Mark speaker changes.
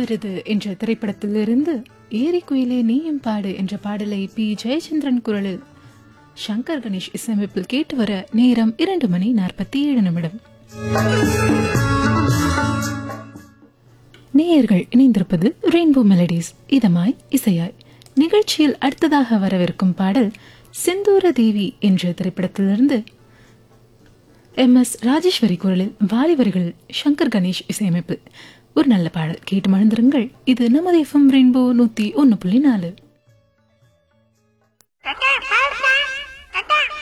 Speaker 1: வருது என்ற திரைப்படத்திலிருந்து ஏரி குயிலே நீயும் பாடு என்ற பாடலை பி ஜெயச்சந்திரன் குரலில் சங்கர் கணேஷ் இசையமைப்பில் கேட்டு வர நேரம் இரண்டு மணி நாற்பத்தி ஏழு நிமிடம் நேயர்கள் இணைந்திருப்பது ரெயின்போ மெலடிஸ் இதமாய் இசையாய் நிகழ்ச்சியில் அடுத்ததாக வரவிருக்கும் பாடல் செந்தூர தேவி என்ற திரைப்படத்திலிருந்து எம் எஸ் ராஜேஸ்வரி குரலில் வாலிவர்கள் சங்கர் கணேஷ் இசையமைப்பு ஒரு நல்ல பாடல் கேட்டு மகிழ்ந்திருங்கள் இது நமது எஃப்எம் ரெயின்போ நூத்தி ஒன்னு புள்ளி நாலு
Speaker 2: கக்கா பாடு